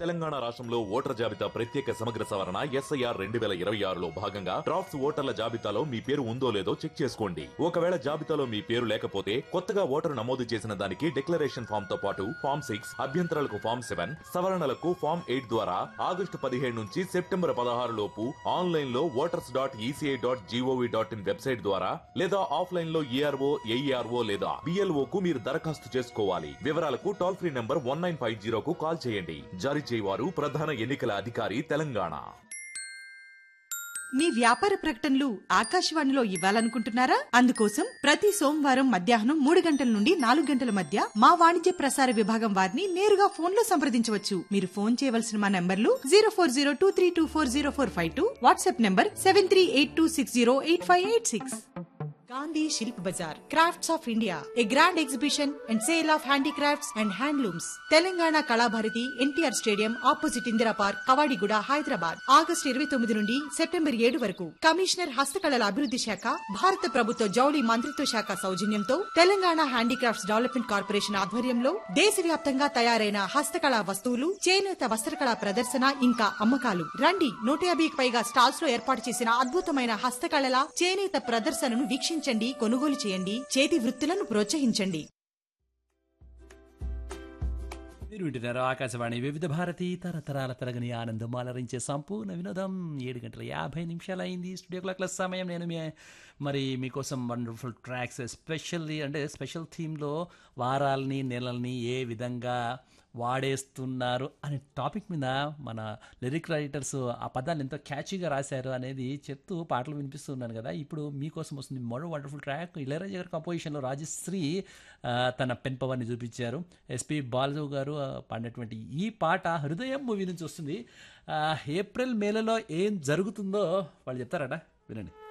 తెలంగాణ రాష్ట్రంలో ఓటర్ జాబితా ప్రత్యేక సమగ్ర సవరణ ఎస్ఐఆర్ రెండు వేల ఇరవై ఆరులో భాగంగా డ్రాఫ్ట్స్ ఓటర్ల జాబితాలో మీ పేరు ఉందో లేదో చెక్ చేసుకోండి ఒకవేళ జాబితాలో మీ పేరు లేకపోతే కొత్తగా ఓటరు నమోదు చేసిన దానికి డిక్లరేషన్ ఫామ్ తో పాటు ఫామ్ సిక్స్ అభ్యంతరాలకు ఫామ్ సెవెన్ సవరణలకు ఫామ్ ఎయిట్ ద్వారా ఆగస్టు పదిహేడు నుంచి సెప్టెంబర్ పదహారు లోపు ఆన్లైన్ లో voters dot ECI dot GOV dot in website ద్వారా లేదా ఆఫ్లైన్ లో ఏఆర్ఓ ఏఈఆర్ఓ లేదా బిఎల్ఓ కు మీరు దరఖాస్తు చేసుకోవాలి వివరాలకు toll free number one nine five జీరోకు కాల్ చేయండి జారీ చేయవారు ప్రధాన ఎన్నికల అధికారి తెలంగాణ మీ వ్యాపార ప్రకటనలు ఆకాశవాణిలో ఇవ్వాలనుకుంటున్నారా అందుకోసం ప్రతి సోమవారం మధ్యాహ్నం మూడు గంటల నుండి నాలుగు గంటల మధ్య మా వాణిజ్య ప్రసార విభాగం వారిని నేరుగా ఫోన్ లో సంప్రదించవచ్చు మీరు ఫోన్ చేయవలసిన మా నంబర్లు zero four zero two three two four zero four five two WhatsApp number seven three eight two six zero eight five eight six Gandhi Shilp Bazaar crafts of India a grand exhibition and sale of handicrafts and handlooms Telangana Kalabharati NTR stadium opposite Indira park Kavadiguda Hyderabad August ఇరవై తొమ్మిది నుండి September ఏడు వరకు commissioner హస్తకళల అభివృద్ధి శాఖ భారత ప్రభుత్వ జౌళి మంత్రిత్వ శాఖ సౌజన్యంతో తెలంగాణ హ్యాండీక్రాఫ్ట్స్ డెవలప్మెంట్ కార్పొరేషన్ ఆధ్వర్యంలో దేశవ్యాప్తంగా తయారైన హస్తకళా వస్తువులు చేనేత వస్త్రకళా ప్రదర్శన ఇంకా అమ్మకాలు రండి నూట యాభైకి పైగా స్టాల్స్ లో ఏర్పాటు చేసిన అద్భుతమైన హస్తకళల చేనేత ప్రదర్శనను వీక్షించండి కొనుగోలు చేయండి చేతి వృత్తులను ప్రోత్సహించండి మీరు వింటున్నారు ఆకాశవాణి వివిధ భారతి తరతరాల తరగని ఆనందం అలరించే సంపూర్ణ వినోదం ఏడు గంటల యాభై నిమిషాలు అయింది స్టూడియో క్లాక్ల సమయం నేను మీ మరి మీకోసం వండర్ఫుల్ ట్రాక్స్ స్పెషల్లీ అంటే స్పెషల్ థీమ్లో వారాల్ని నెలల్ని ఏ విధంగా వాడేస్తున్నారు అనే టాపిక్ మీద మన లిరిక్ రైటర్స్ ఆ పదాన్ని ఎంతో క్యాచీగా రాశారు అనేది చెప్తూ పాటలు వినిపిస్తున్నాను కదా ఇప్పుడు మీకోసం వస్తుంది మరో వండర్ఫుల్ ట్రాక్ ఇళయరాజా గారి కంపోజిషన్లో రాజశ్రీ ఆ, తన పెన్ పవర్ని చూపించారు ఎస్పి బాలజు గారు ఆ, పాడినటువంటి ఈ పాట హృదయం మూవీ నుంచి వస్తుంది ఆ, ఏప్రిల్ మేలలో ఏం జరుగుతుందో వాళ్ళు చెప్తారట వినండి